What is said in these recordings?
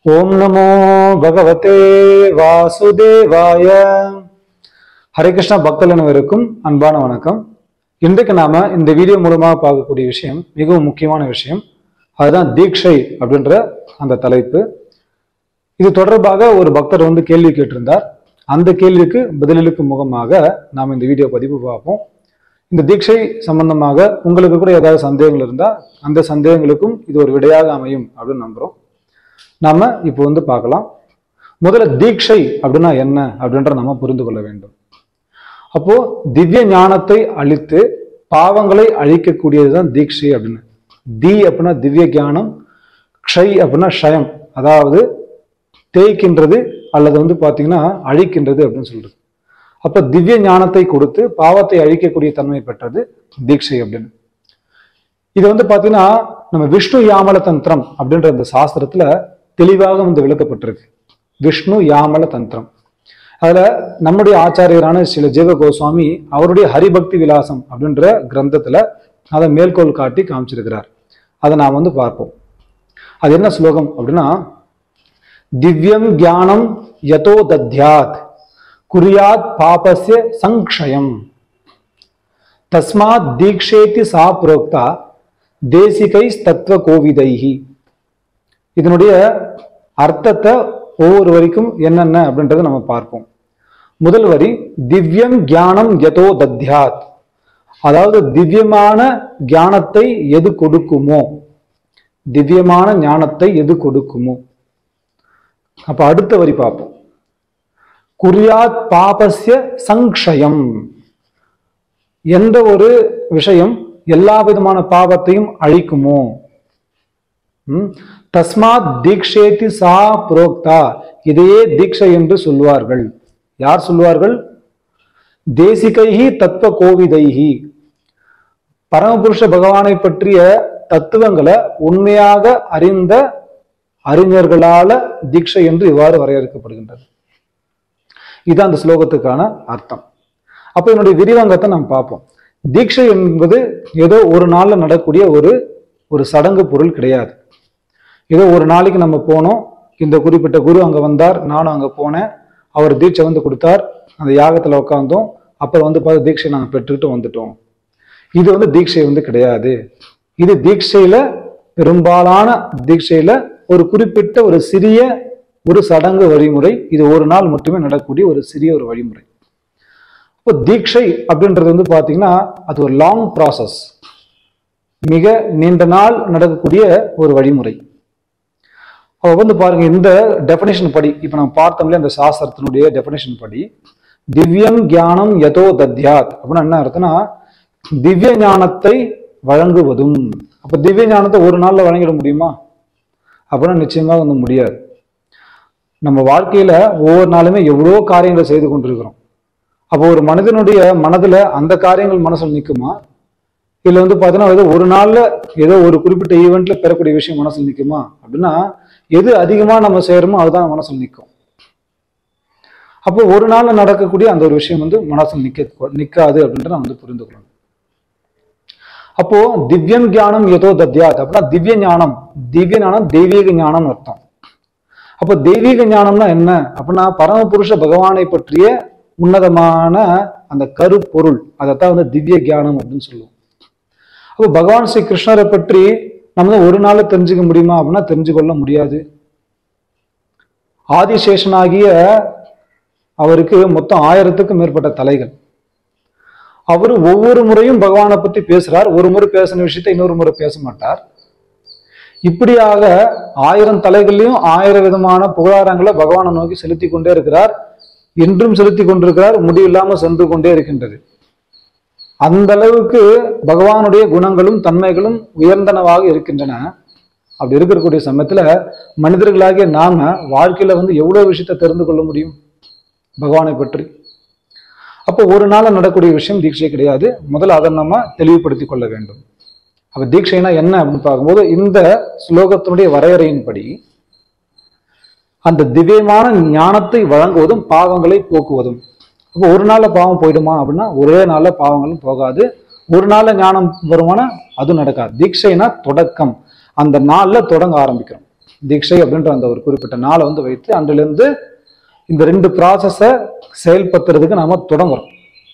ஓம் நமோ பகவதே வாசுதேவாய ஹரே கிருஷ்ணா பக்தர்கள் அனைவருக்கும் அன்பான வணக்கம் இன்றைக்கு நாம இந்த வீடியோ மூலமாக பார்க்கக்கூடிய விஷயம் மிகவும் முக்கியமான விஷயம் அதுதான் தீட்சை அப்படின்ற அந்த தலைப்பு இது தொடர்பாக ஒரு பக்தர் வந்து கேள்வி கேட்டிருந்தார் அந்த கேள்விக்கு பதிலளிக்கும் முகமாக நாம் இந்த வீடியோ பதிவு பார்ப்போம் இந்த தீட்சை சம்பந்தமாக உங்களுக்கு கூட ஏதாவது சந்தேகங்கள் இருந்தால் அந்த சந்தேகங்களுக்கும் இது ஒரு விடையாக அமையும் அப்படின்னு நம்புறோம் நாம இப்போ வந்து பார்க்கலாம் முதல்ல தீட்சை அப்படின்னா என்ன அப்படின்ற நம்ம புரிந்து கொள்ள வேண்டும் அப்போ திவ்ய ஞானத்தை அழித்து பாவங்களை அழிக்கக்கூடியதுதான் தீட்சை அப்படின்னு தி அப்படின்னா திவ்ய ஞானம் க்ஷை அப்படின்னா ஷயம் அதாவது தேய்க்கின்றது அல்லது வந்து பாத்தீங்கன்னா அழிக்கின்றது அப்படின்னு சொல்றது அப்ப திவ்ய ஞானத்தை கொடுத்து பாவத்தை அழிக்கக்கூடிய தன்மை பெற்றது தீட்சை அப்படின்னு இது வந்து பாத்தீங்கன்னா நம்ம விஷ்ணு யாமல தந்திரம் அப்படின்ற இந்த சாஸ்திரத்துல தெளிவாக வந்து விளக்கப்பட்டிருக்கு விஷ்ணு யாமல தந்திரம் அதுல நம்முடைய ஆச்சாரியரான சில ஜீவ கோஸ்வாமி அவருடைய ஹரிபக்தி விலாசம் அப்படின்ற கிரந்தத்துல அதை மேற்கோள் காட்டி காமிச்சிருக்கிறார் அதை நாம் வந்து பார்ப்போம் அது என்ன ஸ்லோகம் அப்படின்னா திவ்யம் ஞானம் யதோ தத்யாத் குறியாத் பாபஸ்ய சங்க்ஷயம் தஸ்மாத் தீக்ஷேதி சா புரோக்தா தேசிகை தத்துவ கோவிதைஹி இதனுடைய அர்த்தத்தை ஒவ்வொரு வரிக்கும் என்னென்ன அப்படின்றத நம்ம பார்ப்போம் முதல் வரி திவ்யம் ஞானம் யதோ தத்யாத் அதாவது திவ்யமான ஞானத்தை எது கொடுக்குமோ திவ்யமான ஞானத்தை எது கொடுக்குமோ அப்ப அடுத்த வரி பார்ப்போம் குறியாத் பாபஸ்ய சங்ஷயம் எந்த ஒரு விஷயம் எல்லா விதமான பாவத்தையும் அழிக்குமோ ம்? தஸ்மாத் தீக்ஷேதி சா புரோக்தா இதையே தீட்சை என்று சொல்வார்கள் யார் சொல்வார்கள் தேசிகைஹி தத்துவ கோவிதைஹி பரமபுருஷ பகவானை பற்றிய தத்துவங்களை உண்மையாக அறிந்த அறிஞர்களால தீட்சை என்று இவ்வாறு வரையறுக்கப்படுகின்றது இதுதான் அந்த ஸ்லோகத்துக்கான அர்த்தம் அப்ப என்னுடைய விரிவாங்கத்தை நாம் பார்ப்போம் தீட்சை என்பது ஏதோ ஒரு நாள்ல நடக்கக்கூடிய ஒரு ஒரு சடங்கு பொருள் கிடையாது ஏதோ ஒரு நாளைக்கு நம்ம போனோம் இந்த குறிப்பிட்ட குரு அங்க வந்தார் நானும் அங்க போனேன் அவர் தீட்சை வந்து கொடுத்தார் அந்த யாகத்துல உட்காந்தோம் அப்புறம் வந்து பார்த்து தீட்சை நாங்க பெற்றுக்கிட்டு வந்துட்டோம் இது வந்து தீட்சை வந்து கிடையாது இது தீட்சையில பெரும்பாலான தீட்சையில ஒரு குறிப்பிட்ட ஒரு சிறிய ஒரு சடங்கு வழிமுறை இது ஒரு நாள் மட்டுமே நடக்கக்கூடிய ஒரு சிறிய ஒரு வழிமுறை இப்போ தீட்சை அப்படின்றது வந்து பாத்தீங்கன்னா அது ஒரு லாங் ப்ராசஸ் மிக நீண்ட நாள் நடக்கக்கூடிய ஒரு வழிமுறை அவ வந்து பாருங்க இந்த டெஃபினேஷன் படி இப்ப நம்ம பார்த்தோம்ல இந்த சாஸ்திரத்தினுடைய டெஃபினேஷன் படி திவ்யம் ஞானம் யதோ தத்யாத் அப்படின்னா என்ன அர்த்தம்னா திவ்ய ஞானத்தை வழங்குவதும் அப்ப திவ்ய ஞானத்தை ஒரு நாள்ல வழங்கிட முடியுமா அப்படின்னா நிச்சயமா வந்து முடியாது நம்ம வாழ்க்கையில ஒவ்வொரு நாளுமே எவ்வளோ காரியங்களை செய்து கொண்டிருக்கிறோம் அப்போ ஒரு மனிதனுடைய மனதுல அந்த காரியங்கள் மனசுல நிக்குமா இல்ல வந்து பாத்தீங்கன்னா ஏதோ ஒரு நாள்ல ஏதோ ஒரு குறிப்பிட்ட ஈவெண்ட்ல பெறக்கூடிய விஷயம் மனசுல நிக்குமா அப்படின்னா எது அதிகமா நம்ம செய்யறோமோ அதுதான் மனசுல நிற்கும் அப்போ ஒரு நாள்ல நடக்கக்கூடிய அந்த ஒரு விஷயம் வந்து மனசுல நிக்க நிக்காது அப்படின்றத நம்ம வந்து புரிந்து கொள்ளணும் அப்போ திவ்யம் ஞானம் ஏதோ தத்யாத் அப்படின்னா திவ்ய ஞானம் திவ்ய ஞானம் தெய்வீக ஞானம் அர்த்தம் அப்போ தெய்வீக ஞானம்னா என்ன அப்படின்னா பரமபுருஷ பகவானை பற்றிய உன்னதமான அந்த கருப்பொருள் அதைத்தான் வந்து திவ்ய ஞானம் அப்படின்னு சொல்லுவோம் அப்போ பகவான் ஸ்ரீ கிருஷ்ணரை பற்றி நம்ம ஒரு நாள்ல தெரிஞ்சுக்க முடியுமா அப்படின்னா தெரிஞ்சு கொள்ள முடியாது ஆதிசேஷனாகிய அவருக்கு மொத்தம் ஆயிரத்துக்கும் மேற்பட்ட தலைகள் அவர் ஒவ்வொரு முறையும் பகவானை பத்தி பேசுறார் ஒரு முறை பேசின விஷயத்தை இன்னொரு முறை பேச மாட்டார் இப்படியாக ஆயிரம் தலைகள்லையும் ஆயிரம் விதமான புகழாரங்களை பகவானை நோக்கி செலுத்தி கொண்டே இருக்கிறார் இன்றும் செலுத்தி கொண்டிருக்கிறார் முடிவில்லாம சென்று கொண்டே இருக்கின்றது அந்த அளவுக்கு பகவானுடைய குணங்களும் தன்மைகளும் உயர்ந்தனவாக இருக்கின்றன அப்படி இருக்கக்கூடிய சமயத்துல மனிதர்களாகிய நாம வாழ்க்கையில வந்து எவ்வளவு விஷயத்தை தெரிந்து கொள்ள முடியும் பகவானை பற்றி அப்போ ஒரு நாள் நடக்கக்கூடிய விஷயம் தீட்சை கிடையாது முதல்ல அதை நம்ம தெளிவுபடுத்திக் கொள்ள வேண்டும் அப்ப தீட்சைனா என்ன அப்படின்னு பார்க்கும்போது இந்த ஸ்லோகத்தினுடைய வரையறையின்படி அந்த திவ்யமான ஞானத்தை வழங்குவதும் பாவங்களை போக்குவதும் அப்போ ஒரு நாள்ல பாவம் போயிடுமா அப்படின்னா ஒரே நாள்ல பாவங்களும் போகாது ஒரு நாள்ல ஞானம் வருமானா அதுவும் நடக்காது தீட்சைனா தொடக்கம் அந்த நாள்ல தொடங்க ஆரம்பிக்கிறோம் தீட்சை அப்படின்ற அந்த ஒரு குறிப்பிட்ட நாளை வந்து வைத்து அன்றிலிருந்து இந்த ரெண்டு ப்ராசஸை செயல்படுத்துறதுக்கு நாம தொடங்குறோம்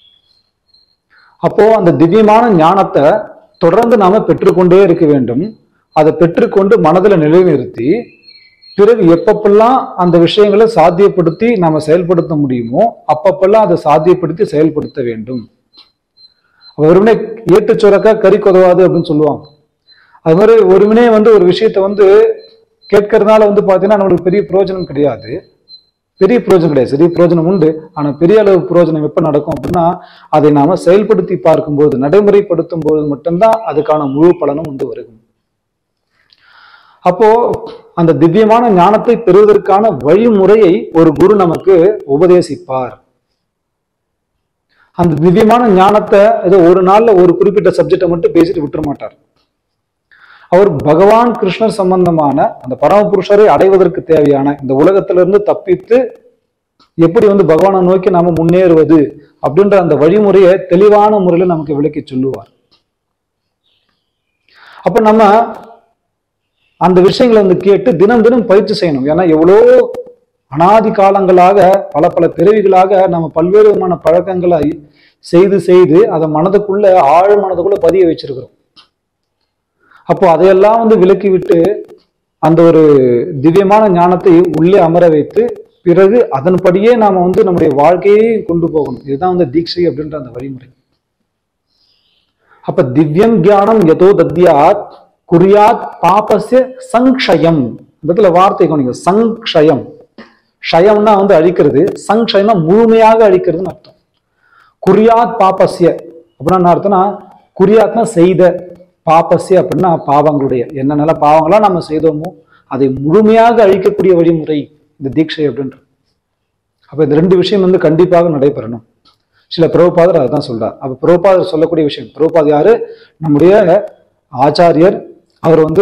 அப்போ அந்த திவ்யமான ஞானத்தை தொடர்ந்து நாம பெற்றுக்கொண்டே இருக்க வேண்டும் அதை பெற்றுக்கொண்டு மனதில் நிலைநிறுத்தி பிறகு எப்பப்பெல்லாம் அந்த விஷயங்களை சாத்தியப்படுத்தி நாம செயல்படுத்த முடியுமோ அப்பப்பெல்லாம் அதை சாத்தியப்படுத்தி செயல்படுத்த வேண்டும் வெறுமனே ஏட்டு சுரக்கா கறி கொதவாது அப்படின்னு சொல்லுவாங்க அது மாதிரி ஒருவனே வந்து ஒரு விஷயத்தை வந்து கேட்கறதுனால வந்து பார்த்தீங்கன்னா நம்மளுக்கு பெரிய பிரயோஜனம் கிடையாது பெரிய பிரயோஜனம் கிடையாது சிறிய பிரயோஜனம் உண்டு ஆனா பெரிய அளவு பிரயோஜனம் எப்ப நடக்கும் அப்படின்னா அதை நாம செயல்படுத்தி பார்க்கும்போது நடைமுறைப்படுத்தும் போது மட்டும்தான் அதுக்கான முழு பலனும் வந்து வருகும் அப்போ அந்த திவ்யமான ஞானத்தை பெறுவதற்கான வழிமுறையை ஒரு குரு நமக்கு உபதேசிப்பார் அந்த திவ்யமான ஞானத்தை ஏதோ ஒரு நாள்ல ஒரு குறிப்பிட்ட சப்ஜெக்டை மட்டும் பேசிட்டு விட்டுற மாட்டார் அவர் பகவான் கிருஷ்ணர் சம்பந்தமான அந்த பரமபுருஷரை அடைவதற்கு தேவையான இந்த உலகத்திலிருந்து தப்பித்து எப்படி வந்து பகவானை நோக்கி நாம முன்னேறுவது அப்படின்ற அந்த வழிமுறையை தெளிவான முறையில நமக்கு விளக்கி சொல்லுவார் அப்ப நம்ம அந்த விஷயங்களை வந்து கேட்டு தினம் தினம் பயிற்சி செய்யணும் ஏன்னா எவ்வளோ அனாதி காலங்களாக பல பல பிறவிகளாக நம்ம பல்வேறு விதமான பழக்கங்களை செய்து செய்து அதை மனதுக்குள்ள ஆழ் மனதுக்குள்ள பதிய வச்சிருக்கிறோம் அப்போ அதையெல்லாம் வந்து விலக்கி விட்டு அந்த ஒரு திவ்யமான ஞானத்தை உள்ளே அமர வைத்து பிறகு அதன்படியே நாம வந்து நம்முடைய வாழ்க்கையை கொண்டு போகணும் இதுதான் வந்து தீட்சை அப்படின்ற அந்த வழிமுறை அப்ப திவ்யம் தியானம் எதோ தத்யாத் குறியாத் பாபஸ்ய சங்ஷயம் இந்த இடத்துல வார்த்தை கவனிங்க சங்ஷயம் ஷயம்னா வந்து அழிக்கிறது சங்ஷயம்னா முழுமையாக அழிக்கிறதுன்னு அர்த்தம் குறியாத் பாபஸ்ய அப்படின்னா என்ன அர்த்தம்னா குறியாத்னா செய்த பாபஸ்ய அப்படின்னா பாவங்களுடைய என்னென்ன பாவங்களா நம்ம செய்தோமோ அதை முழுமையாக அழிக்கக்கூடிய வழிமுறை இந்த தீட்சை அப்படின்றது அப்ப இந்த ரெண்டு விஷயம் வந்து கண்டிப்பாக நடைபெறணும் சில பிரபுபாதர் அதான் சொல்றார் அப்ப பிரபுபாதர் சொல்லக்கூடிய விஷயம் பிரபுபாதர் யாரு நம்முடைய ஆச்சாரியர் அவர் வந்து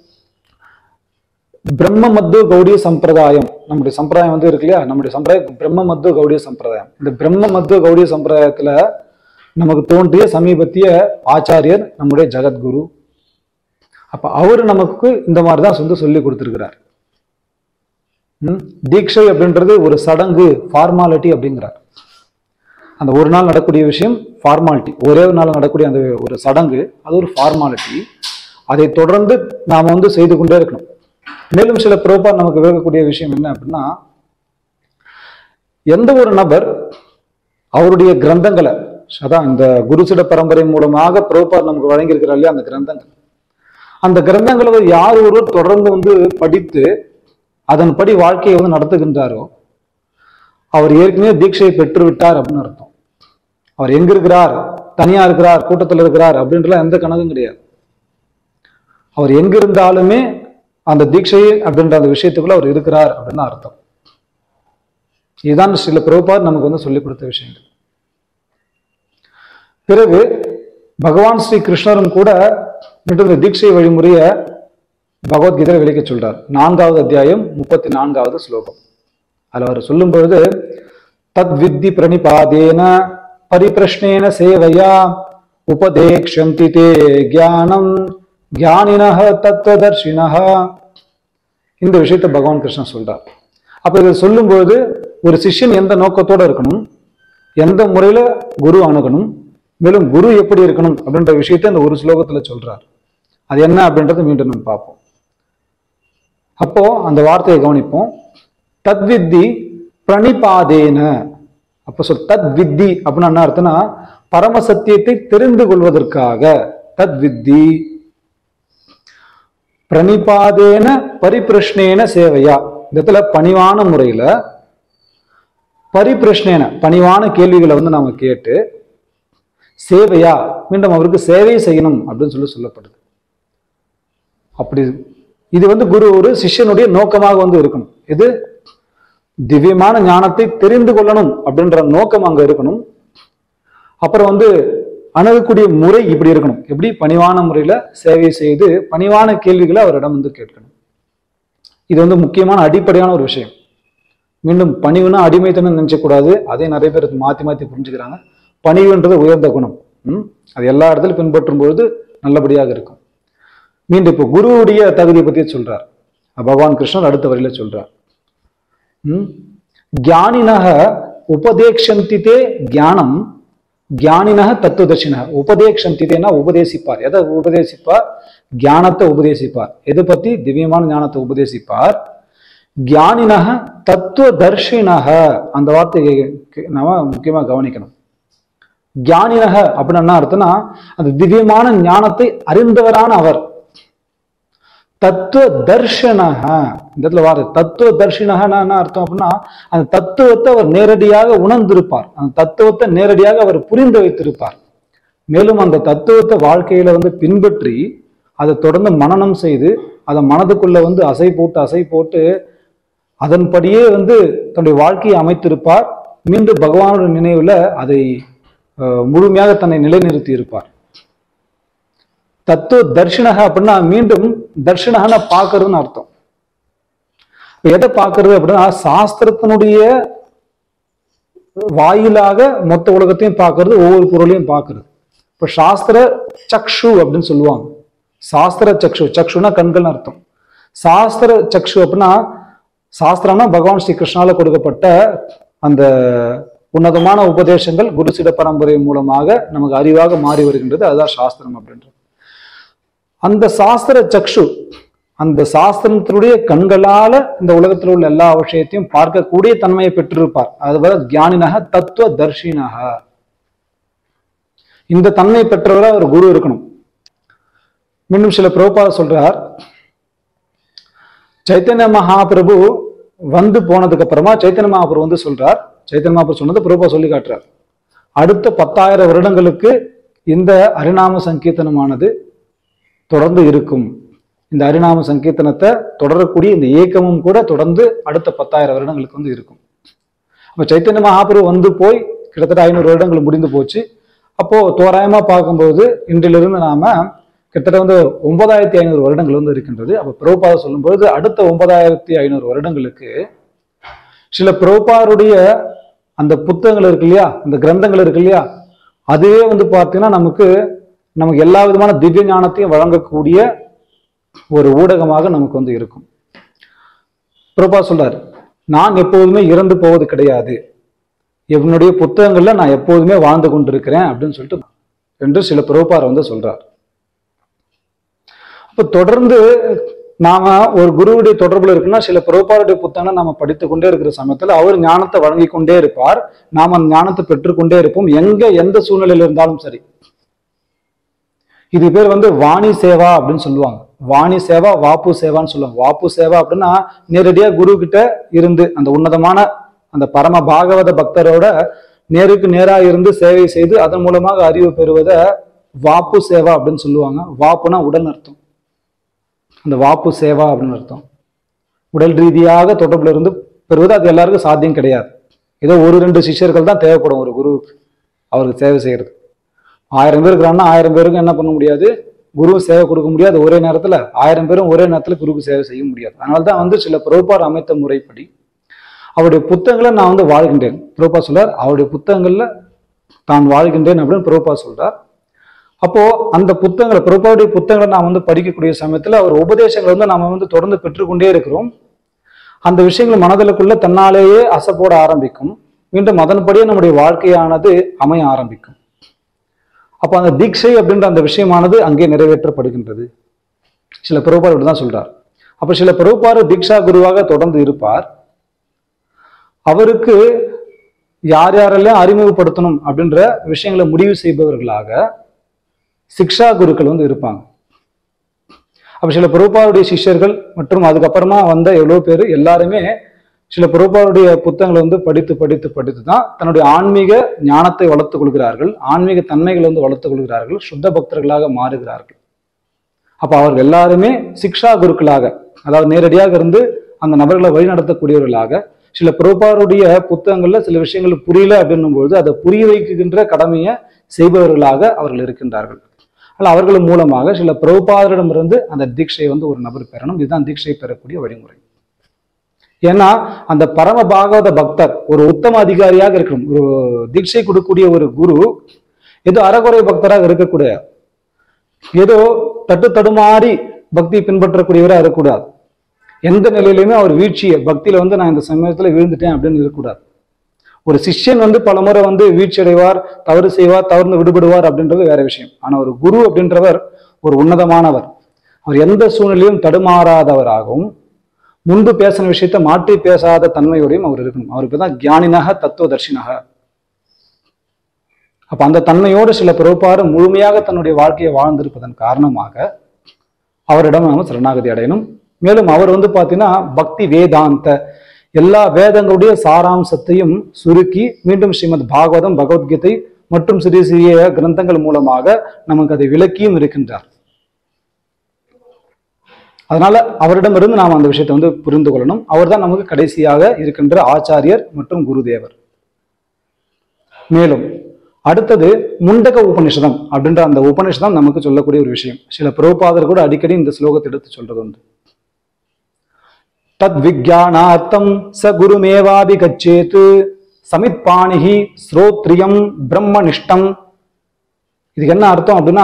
பிரம்ம மத்து கௌடிய சம்பிரதாயம் நம்முடைய சம்பிரதாயம் வந்து இருக்கு இல்லையா நம்முடைய சம்பிரதாயம் பிரம்ம மத்து கௌடிய சம்பிரதாயம் இந்த பிரம்ம மத்து கௌடிய சம்பிரதாயத்துல நமக்கு தோன்றிய சமீபத்திய ஆச்சாரியர் நம்முடைய ஜெகத்குரு அப்ப அவரு நமக்கு இந்த மாதிரி தான் வந்து சொல்லி கொடுத்திருக்கிறார் ம்? தீட்சை அப்படின்றது ஒரு சடங்கு ஃபார்மாலிட்டி அப்படிங்கிறார் அந்த ஒரு நாள் நடக்கக்கூடிய விஷயம் ஃபார்மாலிட்டி ஒரே ஒரு நாள் நடக்கக்கூடிய அந்த ஒரு சடங்கு அது ஒரு ஃபார்மாலிட்டி அதை தொடர்ந்து நாம வந்து செய்து கொண்டே இருக்கணும் மேலும் சில புரோப்பா நமக்கு விளக்கக்கூடிய விஷயம் என்ன அப்படின்னா எந்த ஒரு நபர் அவருடைய கிரந்தங்களை அதான் இந்த குருசிட பரம்பரை மூலமாக புரோபார் நமக்கு வழங்கியிருக்கிறார் இல்லையா அந்த கிரந்தங்கள் அந்த கிரந்தங்களை யார் ஒருவர் தொடர்ந்து வந்து படித்து அதன்படி வாழ்க்கையை வந்து நடத்துகின்றாரோ அவர் ஏற்கனவே தீட்சையை பெற்று விட்டார் அப்படின்னு அர்த்தம் அவர் எங்க இருக்கிறார் தனியா இருக்கிறார் கூட்டத்தில் இருக்கிறார் அப்படின்றலாம் எந்த கணக்கும் கிடையாது அவர் எங்க இருந்தாலுமே அந்த தீட்சை அப்படின்ற அந்த விஷயத்துக்குள்ள அவர் இருக்கிறார் அப்படின்னு அர்த்தம் இதுதான் சில பிரபுபாத் நமக்கு வந்து சொல்லிக் கொடுத்த விஷயங்கள் பிறகு பகவான் ஸ்ரீ கிருஷ்ணரும் கூட இந்த தீட்சை வழிமுறைய பகவத்கீதையில விளக்க சொல்றார் நான்காவது அத்தியாயம் முப்பத்தி நான்காவது ஸ்லோகம் அதுல அவர் சொல்லும் பொழுது தத் வித்தி பிரணிபாதேன பரிபிரஷ்னேன சேவையா உபதேக்ஷந்தி தே ஞானம் ஞானினஹ தத்துவதர்ஷினஹ இந்த விஷயத்தை பகவான் கிருஷ்ணன் சொல்றார் அப்ப இதை சொல்லும்போது ஒரு சிஷ்யன் எந்த நோக்கத்தோட இருக்கணும் எந்த முறையில குரு அணுகணும் மேலும் குரு எப்படி இருக்கணும் அப்படின்ற விஷயத்தை இந்த ஒரு ஸ்லோகத்துல சொல்றார் அது என்ன அப்படின்றத மீண்டும் நம்ம பார்ப்போம் அப்போ அந்த வார்த்தையை கவனிப்போம் தத்வித்தி பிரணிபாதேன அப்போ சொல் தத் வித்தி அப்படின்னு என்ன அர்த்தம்னா பரம சத்தியத்தை தெரிந்து கொள்வதற்காக தத் வித்தி பிரணிபாதேன பரிபிரஷ்னேன சேவையா இந்த இடத்துல பணிவான முறையில பரிபிரஷ்னேன பணிவான கேள்விகளை வந்து நாம கேட்டு சேவையா மீண்டும் அவருக்கு சேவை செய்யணும் அப்படின்னு சொல்லி சொல்லப்படுது அப்படி இது வந்து குரு ஒரு சிஷ்யனுடைய நோக்கமாக வந்து இருக்கணும் இது திவ்யமான ஞானத்தை தெரிந்து கொள்ளணும் அப்படின்ற நோக்கம் அங்க இருக்கணும் அப்புறம் வந்து அணுகக்கூடிய முறை இப்படி இருக்கணும் எப்படி பணிவான முறையில சேவை செய்து பணிவான கேள்விகளை அவரிடம் வந்து கேட்கணும் இது வந்து முக்கியமான அடிப்படையான ஒரு விஷயம் மீண்டும் பணிவுனா அடிமைத்தனம் நினைச்சக்கூடாது அதே நிறைய பேர் மாத்தி மாத்தி புரிஞ்சுக்கிறாங்க பணிவுன்றது உயர்ந்த குணம் ம்? அது எல்லா இடத்துலையும் பின்பற்றும் பொழுது நல்லபடியாக இருக்கும் மீண்டும் இப்போ குருவுடைய தகுதியை பத்தி சொல்றார் பகவான் கிருஷ்ணர் அடுத்த வரியில சொல்றார் ம்? ஞானினக உபதேக்ஷந்திதே ஞானம் ஞானினக தத்துவதர்ஷினக உபதேக்ஷந்திதேனா உபதேசிப்பார் எதை உபதேசிப்பார் ஞானத்தை உபதேசிப்பார் எதை பத்தி திவ்யமான ஞானத்தை உபதேசிப்பார் ஞானினக தத்துவதர்ஷினக அந்த வார்த்தையை கே- நாம முக்கியமா கவனிக்கணும் ஞானினக அப்படின்னு என்ன அர்த்தம்னா அந்த திவ்யமான ஞானத்தை அறிந்தவரான அவர் தத்துவ தர்ஷனக இந்த இடத்துல வாரு தத்துவ தர்ஷினகனா என்ன அர்த்தம் அப்படின்னா அந்த தத்துவத்தை அவர் நேரடியாக உணர்ந்திருப்பார் அந்த தத்துவத்தை நேரடியாக அவர் புரிந்து வைத்திருப்பார் மேலும் அந்த தத்துவத்தை வாழ்க்கையில வந்து பின்பற்றி அதை தொடர்ந்து மனனம் செய்து அதை மனதுக்குள்ள வந்து அசை போட்டு அசை போட்டு அதன்படியே வந்து தன்னுடைய வாழ்க்கையை அமைத்திருப்பார் மீண்டும் பகவானுடைய நினைவுல அதை அஹ், முழுமையாக தன்னை நிலைநிறுத்தி இருப்பார் தத்துவ தர்ஷனக அப்படின்னா மீண்டும் தர்ஷனகன பார்க்கறதுன்னு அர்த்தம் இப்ப எதை பார்க்கறது அப்படின்னா சாஸ்திரத்தினுடைய வாயிலாக மொத்த உலகத்தையும் பார்க்கறது ஒவ்வொரு பொருளையும் பார்க்கறது இப்ப சாஸ்திர சக்ஷு அப்படின்னு சொல்லுவாங்க சாஸ்திர சக்ஷு சக்ஷுனா கண்கள்னு அர்த்தம் சாஸ்திர சக்ஷு அப்படின்னா சாஸ்திரம்னா பகவான் ஸ்ரீ கிருஷ்ணால கொடுக்கப்பட்ட அந்த உன்னதமான உபதேசங்கள் குருசிட பரம்பரை மூலமாக நமக்கு அறிவாக மாறி வருகின்றது அதுதான் சாஸ்திரம் அப்படின்றது அந்த சாஸ்திர சக்ஷு அந்த சாஸ்திரத்தினுடைய கண்களால இந்த உலகத்தில் உள்ள எல்லா விஷயத்தையும் பார்க்கக்கூடிய தன்மையை பெற்றிருப்பார் அதுபோல ஞானினக தத்துவ தர்ஷினக இந்த தன்மை பெற்றவரா ஒரு குரு இருக்கணும் மீண்டும் சில பிரபுபாத சொல்றார் சைத்தன்ய மகாபிரபு வந்து போனதுக்கு அப்புறமா சைத்தன்ய மகாபிரபு வந்து சொல்றார் சைத்தன்ய மகாபிரபு சொன்னது பிரபுபா சொல்லி காட்டுறார் அடுத்த பத்தாயிரம் வருடங்களுக்கு இந்த அரிநாம சங்கீர்த்தனமானது தொடர்ந்து இருக்கும் இந்த அரிநாம சங்கீர்த்தனத்தை தொடரக்கூடிய இந்த இயக்கமும் கூட தொடர்ந்து அடுத்த பத்தாயிரம் வருடங்களுக்கு வந்து இருக்கும் அப்ப சைத்தன்ய மகாபிரபு வந்து போய் கிட்டத்தட்ட ஐநூறு வருடங்கள் முடிந்து போச்சு அப்போ தோராயமா பார்க்கும்போது இன்றிலிருந்து நாம கிட்டத்தட்ட வந்து ஒன்பதாயிரத்தி ஐநூறு வருடங்கள் வந்து இருக்கின்றது அப்ப பிரபுபாத சொல்லும்போது அடுத்த ஒன்பதாயிரத்தி ஐநூறு வருடங்களுக்கு சில பிரபுபாருடைய அந்த புத்தகங்கள் இருக்கு இல்லையா அந்த கிரந்தங்கள் இருக்கு இல்லையா அதுவே வந்து பார்த்தீங்கன்னா நமக்கு நமக்கு எல்லா விதமான திவ்ய ஞானத்தையும் வழங்கக்கூடிய ஒரு ஊடகமாக நமக்கு வந்து இருக்கும் பிரபா சொல்றாரு நான் எப்போதுமே இறந்து போவது கிடையாது என்னுடைய புத்தகங்கள்ல நான் எப்போதுமே வாழ்ந்து கொண்டிருக்கிறேன் அப்படின்னு சொல்லிட்டு என்று சில பிரபுபார் வந்து சொல்றார் அப்ப தொடர்ந்து நாம ஒரு குருவுடைய தொடர்புல இருக்குன்னா சில பிரபுபாருடைய புத்தகங்களை நாம படித்து கொண்டே இருக்கிற சமயத்துல அவர் ஞானத்தை வழங்கி கொண்டே இருப்பார் நாம அந்த ஞானத்தை பெற்றுக்கொண்டே இருப்போம் எங்க எந்த சூழ்நிலையில இருந்தாலும் சரி இது பேர் வந்து வாணி சேவா அப்படின்னு சொல்லுவாங்க வாணி சேவா வாப்பு சேவான்னு சொல்லுவாங்க வாப்பு சேவா அப்படின்னா நேரடியா குரு கிட்ட இருந்து அந்த உன்னதமான அந்த பரம பாகவத பக்தரோட நேருக்கு நேரா இருந்து சேவை செய்து அதன் மூலமாக அறிவு பெறுவத வாப்பு சேவா அப்படின்னு சொல்லுவாங்க வாப்புனா உடல் அர்த்தம் அந்த வாப்பு சேவா அப்படின்னு அர்த்தம் உடல் ரீதியாக தொடர்புல இருந்து பெறுவது அது எல்லாருக்கும் சாத்தியம் கிடையாது ஏதோ ஒரு ரெண்டு சிஷ்யர்கள் தான் தேவைப்படும் ஒரு குருவுக்கு அவருக்கு சேவை செய்யறது ஆயிரம் பேர் இருக்கிறாங்கன்னா ஆயிரம் பேருக்கு என்ன பண்ண முடியாது குரு சேவை கொடுக்க முடியாது ஒரே நேரத்துல ஆயிரம் பேரும் ஒரே நேரத்துல குருக்கு சேவை செய்ய முடியாது அதனால தான் வந்து சில பிரபுபார் அமைத்த முறைப்படி அவருடைய புத்தகங்களை நான் வந்து வாழ்கின்றேன் பிரபுபா சொல்றார் அவருடைய புத்தகங்கள்ல தான் வாழ்கின்றேன் அப்படின்னு பிரபுபா சொல்றார் அப்போ அந்த புத்தகங்களை பிரபுபாவுடைய புத்தகங்களை நாம் வந்து படிக்கக்கூடிய சமயத்துல அவர் உபதேசங்களை வந்து நாம வந்து தொடர்ந்து பெற்றுக்கொண்டே இருக்கிறோம் அந்த விஷயங்கள் மனதிலுக்குள்ள தன்னாலேயே அசப்போட ஆரம்பிக்கும் மீண்டும் அதன்படியே நம்முடைய வாழ்க்கையானது அமைய ஆரம்பிக்கும் அப்போ அந்த தீட்சை அப்படின்ற அந்த விஷயமானது அங்கே நிறைவேற்றப்படுகின்றது சில பிரபுபார் இப்படிதான் சொல்றார் அப்ப சில பிரபுபார் தீக்ஷா குருவாக தொடர்ந்து இருப்பார் அவருக்கு யார் யாரெல்லாம் அறிமுகப்படுத்தணும் அப்படின்ற விஷயங்களை முடிவு செய்பவர்களாக சிக்ஷா குருக்கள் வந்து இருப்பாங்க அப்ப சில பிரபுபாருடைய சிஷ்யர்கள் மற்றும் அதுக்கப்புறமா வந்த எவ்வளவு பேர் எல்லாருமே சில பிரபுபாருடைய புத்தகங்களை வந்து படித்து படித்து படித்து தான் தன்னுடைய ஆன்மீக ஞானத்தை வளர்த்துக் கொள்கிறார்கள் ஆன்மீக தன்மைகளை வந்து வளர்த்துக் கொள்கிறார்கள் சுத்த பக்தர்களாக மாறுகிறார்கள் அப்ப அவர்கள் எல்லாருமே சிக்ஷா குருக்களாக அதாவது நேரடியாக இருந்து அந்த நபர்களை வழிநடத்தக்கூடியவர்களாக சில பிரபுபாருடைய புத்தகங்கள்ல சில விஷயங்கள் புரியல அப்படின்னும் பொழுது அதை புரிய வைக்கின்ற கடமையை செய்பவர்களாக அவர்கள் இருக்கின்றார்கள் அல்ல அவர்கள் மூலமாக சில பிரபுபாதரிடமிருந்து அந்த தீட்சையை வந்து ஒரு நபர் பெறணும் இதுதான் தீட்சை பெறக்கூடிய வழிமுறை ஏன்னா அந்த பரம பாகவத பக்தர் ஒரு உத்தம அதிகாரியாக இருக்கணும் ஒரு தீட்சை கொடுக்கக்கூடிய ஒரு குரு ஏதோ அறகுறை பக்தராக இருக்கக்கூடிய ஏதோ தட்டு தடுமாறி பக்தி பின்பற்றக்கூடியவராக இருக்கக்கூடாது எந்த நிலையிலுமே அவர் வீழ்ச்சியை பக்தியில வந்து நான் இந்த சமயத்துல வீழ்ந்துட்டேன் அப்படின்னு இருக்கக்கூடாது ஒரு சிஷ்யன் வந்து பலமுறை வந்து வீழ்ச்சி அடைவார் தவறு செய்வார் தவறுந்து விடுபடுவார் அப்படின்றது வேற விஷயம் ஆனா ஒரு குரு அப்படின்றவர் ஒரு உன்னதமானவர் அவர் எந்த சூழ்நிலையும் தடுமாறாதவராகவும் முன்பு பேசின விஷயத்தை மாற்றி பேசாத தன்மையோடையும் அவர் இருக்கணும் அவருக்கு தான் ஞானினக தத்துவதர்ஷினக அப்ப அந்த தன்மையோடு சில பிறப்பாறு முழுமையாக தன்னுடைய வாழ்க்கையை வாழ்ந்திருப்பதன் காரணமாக அவரிடம் நாம சரணாகதி அடையணும் மேலும் அவர் வந்து பார்த்தீங்கன்னா பக்தி வேதாந்த எல்லா வேதங்களுடைய சாராம்சத்தையும் சுருக்கி மீண்டும் ஸ்ரீமத் பாகவதம் பகவத்கீதை மற்றும் சிறிய சிறிய கிரந்தங்கள் மூலமாக நமக்கு அதை விளக்கியும் இருக்கின்றார் அதனால அவரிடமிருந்து நாம் அந்த விஷயத்தை வந்து புரிந்து கொள்ளணும் அவர்தான் நமக்கு கடைசியாக இருக்கின்ற ஆச்சாரியர் மற்றும் குருதேவர் மேலும் அடுத்தது முண்டக உபனிஷதம் அப்படின்ற அந்த உபனிஷதம் நமக்கு சொல்லக்கூடிய ஒரு விஷயம் சில பிரபுபாதர் கூட அடிக்கடி இந்த ஸ்லோகத்தை எடுத்து சொல்றது உண்டு தத் விஜயானார்த்தம் ச குருமேவாபி கச்சேத் சமித்பாணிகி ஸ்ரோத்ரியம் பிரம்மனிஷ்டம் இதுக்கு என்ன அர்த்தம் அப்படின்னா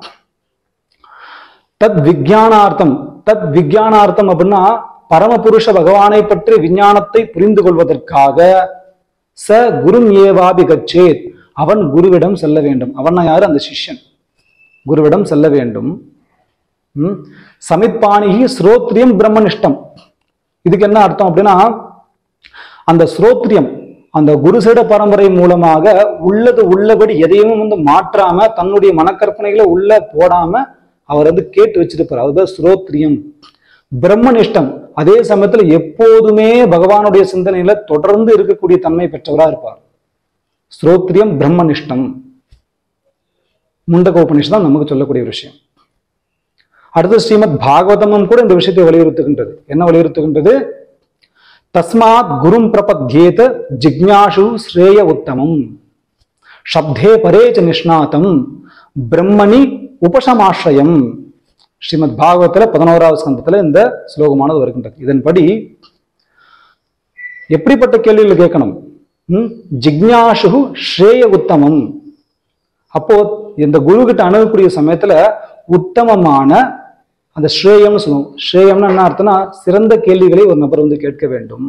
தத் விஜயானார்த்தம் தத் விஜயானார்த்தம் அப்படின்னா பரமபுருஷ பகவானை பற்றி விஞ்ஞானத்தை புரிந்து கொள்வதற்காக ச குரும் ஏவாபி கச்சேத் அவன் குருவிடம் செல்ல வேண்டும் அவன் யாரு அந்த சிஷ்யன் குருவிடம் செல்ல வேண்டும் ம்? சமித்பாணிகி ஸ்ரோத்ரியம் பிரம்மனிஷ்டம் இதுக்கு என்ன அர்த்தம் அப்படின்னா அந்த ஸ்ரோத்ரியம் அந்த குருசிட பரம்பரை மூலமாக உள்ளது உள்ளபடி எதையும் வந்து மாற்றாம தன்னுடைய மனக்கற்பனைகளை உள்ள போடாம அவர் வந்து கேட்டு வச்சிருப்பார் அதுதான் ஸ்ரோத்ரியம் பிரம்மனிஷ்டம் அதே சமயத்துல எப்போதுமே பகவானுடைய சிந்தனையில தொடர்ந்து இருக்கக்கூடிய தன்மை பெற்றவரா இருப்பார் ஸ்ரோத்ரியம் பிரம்மனிஷ்டம் முண்டக உபனிஷதம் நமக்கு சொல்லக்கூடிய ஒரு விஷயம் அடுத்து ஸ்ரீமத் பாகவதமும் கூட இந்த விஷயத்தை வலியுறுத்துகின்றது என்ன வலியுறுத்துகின்றது தஸ்மாத் குரும் பிரபத்யேத ஜிக்ஞாசு ஸ்ரேய உத்தமம் சப்தே பரேச்ச நிஷ்ணாதம் பிரம்மணி உபசமாශ්ரயம் ஸ்ரீமத் பாகவத்துல பதினோராவது ஸ்கந்தத்துல இந்த ஸ்லோகமானது வருகின்றது இதன்படி எப்படிப்பட்ட கேள்விகள் கேட்கணும் ம்? ஜிக்ஞாசு ஸ்ரேய உத்தமம் அப்போ இந்த குரு கிட்ட அணுகக்கூடிய சமயத்துல உத்தமமான அந்த ஸ்ரேயம்னு சொல்லுவோம் ஸ்ரேயம்னு என்ன அர்த்தம்னா சிறந்த கேள்விகளை ஒரு நபர் வந்து கேட்க வேண்டும்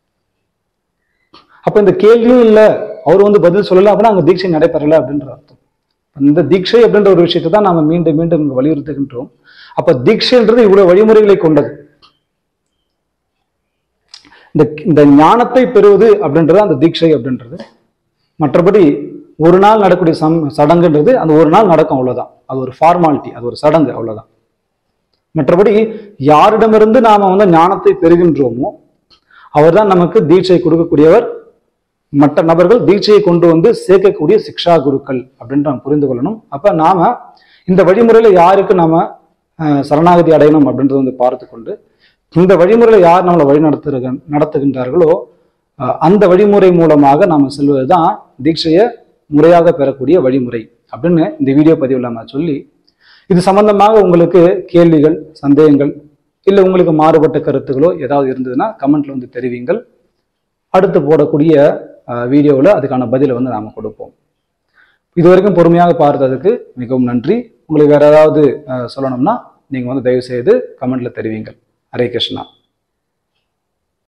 அப்ப இந்த கேள்வியும் இல்ல அவர் வந்து பதில் சொல்லல அப்படின்னா அங்க தீட்சை நடைபெறல அப்படின்ற அர்த்தம் இந்த தீட்சை அப்படின்ற ஒரு விஷயத்தை தான் நாம மீண்டும் மீண்டும் இங்க வலியுறுத்துகின்றோம் அப்ப தீட்சைன்றது இவ்வளவு வழிமுறைகளை கொண்டது இந்த இந்த ஞானத்தை பெறுவது அப்படின்றது அந்த தீட்சை அப்படின்றது மற்றபடி ஒரு நாள் நடக்கக்கூடிய சம் சடங்குன்றது அந்த ஒரு நாள் நடக்கும் அவ்வளவுதான் அது ஒரு ஃபார்மாலிட்டி அது ஒரு சடங்கு அவ்வளவுதான் மற்றபடி யாரிடமிருந்து நாம வந்து ஞானத்தை பெறுகின்றோமோ அவர்தான் நமக்கு தீட்சை கொடுக்கக்கூடியவர் மற்ற நபர்கள் தீட்சையை கொண்டு வந்து சேர்க்கக்கூடிய சிக்ஷா குருக்கள் அப்படின்னு நாம் புரிந்து கொள்ளணும் அப்ப நாம இந்த வழிமுறையில யாருக்கு நாம அஹ், சரணாகதி அடையணும் அப்படின்றத வந்து பார்த்து கொண்டு இந்த வழிமுறையில யார் நம்மளை வழி நடத்துகிற நடத்துகின்றார்களோ அஹ், அந்த வழிமுறை மூலமாக நாம செல்வதுதான் தீட்சையை முறையாக பெறக்கூடிய வழிமுறை அப்படின்னு இந்த வீடியோ பதிவில் நம்ம சொல்லி இது சம்பந்தமாக உங்களுக்கு கேள்விகள் சந்தேகங்கள் இல்லை உங்களுக்கு மாறுபட்ட கருத்துகளோ ஏதாவது இருந்ததுன்னா கமெண்ட்ல வந்து தெரிவிங்கள் அடுத்து போடக்கூடிய வீடியோவில் அதுக்கான பதிலை வந்து நாம் கொடுப்போம் இது வரைக்கும் பொறுமையாக பார்த்ததுக்கு மிகவும் நன்றி உங்களுக்கு வேற ஏதாவது அஹ், சொல்லணும்னா நீங்கள் வந்து தயவு செய்து கமெண்ட்ல தெரிவிங்கள் ஹரே கிருஷ்ணா